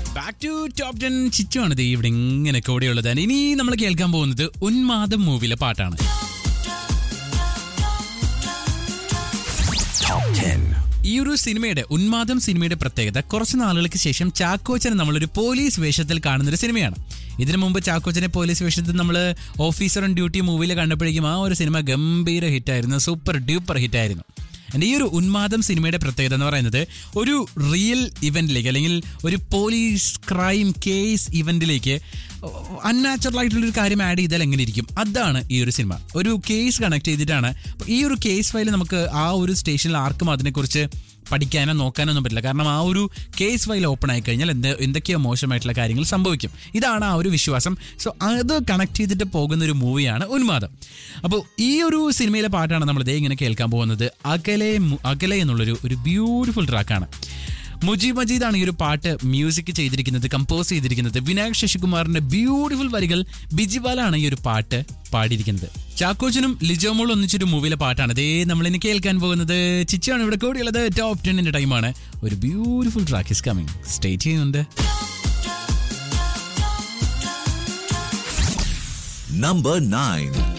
Back to top ten ചിച്ചുമാണ് ദേ ഇവിടെ ഇങ്ങനെ കൂടെയുള്ളത് ഇനി നമ്മൾ കേൾക്കാൻ പോകുന്നത് ഉന്മാദം മൂവിയിലെ പാട്ടാണ് ഈ ഒരു സിനിമയുടെ ഉന്മാദം സിനിമയുടെ പ്രത്യേകത കുറച്ച് നാളുകൾക്ക് ശേഷം ചാക്കോച്ചനെ നമ്മളൊരു പോലീസ് വേഷത്തിൽ കാണുന്ന ഒരു സിനിമയാണ് ഇതിനു മുമ്പ് ചാക്കോച്ചനെ പോലീസ് വേഷത്തിൽ നമ്മൾ ഓഫീസർ ഓൺ ഡ്യൂട്ടി മൂവിയിൽ കണ്ടപ്പോഴേക്കും ആ ഒരു സിനിമ ഗംഭീര ഹിറ്റായിരുന്നു സൂപ്പർ ഡ്യൂപ്പർ ഹിറ്റായിരുന്നു എൻ്റെ ഈ ഒരു ഉന്മാദം സിനിമയുടെ പ്രത്യേകത എന്ന് പറയുന്നത് ഒരു റിയൽ ഇവന്റിലേക്ക് അല്ലെങ്കിൽ ഒരു പോലീസ് ക്രൈം കേസ് ഇവന്റിലേക്ക് അൺനാച്ചുറൽ ആയിട്ടുള്ളൊരു കാര്യം ആഡ് ചെയ്താൽ എങ്ങനെ ഇരിക്കും അതാണ് ഈ ഒരു സിനിമ ഒരു കേസ് കണക്ട് ചെയ്തിട്ടാണ് അപ്പൊ ഈ ഒരു കേസ് ഫയൽ നമുക്ക് ആ ഒരു സ്റ്റേഷനിൽ ആർക്കും അതിനെക്കുറിച്ച് പഠിക്കാനോ നോക്കാനോ ഒന്നും പറ്റില്ല കാരണം ആ ഒരു കേസ് ഫയൽ ഓപ്പൺ ആയി കഴിഞ്ഞാൽ എന്ത് എന്തൊക്കെയോ മോശമായിട്ടുള്ള കാര്യങ്ങൾ സംഭവിക്കും ഇതാണ് ആ ഒരു വിശ്വാസം സോ അത് കണക്ട് ചെയ്തിട്ട് പോകുന്ന ഒരു മൂവിയാണ് ഉന്മാദം അപ്പോൾ ഈ ഒരു സിനിമയിലെ പാട്ടാണ് നമ്മൾ ഇതേ ഇങ്ങനെ കേൾക്കാൻ പോകുന്നത് അകലെ മു- അകലെ എന്നുള്ളൊരു ഒരു ബ്യൂട്ടിഫുൾ ട്രാക്കാണ് മുജീബ് മജീദാണ് ഈ ഒരു പാട്ട് മ്യൂസിക് ചെയ്തിരിക്കുന്നത് കമ്പോസ് ചെയ്തിരിക്കുന്നത് വിനായക് ശശികുമാറിന്റെ ബ്യൂട്ടിഫുൾ വരികൾ ബിജിബാലാണ് ഈ ഒരു പാട്ട് പാടിയിരിക്കുന്നത് ചാക്കോച്ചനും ലിജോമോളും ഒന്നിച്ചൊരു മൂവിയിലെ പാട്ടാണ് അതേ നമ്മൾ ഇനി കേൾക്കാൻ പോകുന്നത് ചിച്ചാണ് ഇവിടെ കൂടിയുള്ളത് ടോപ്പ് ടെന്നിന്റെ ടൈമാണ് ഒരു beautiful track is coming state ചെയ്യുന്നുണ്ട് Number 9.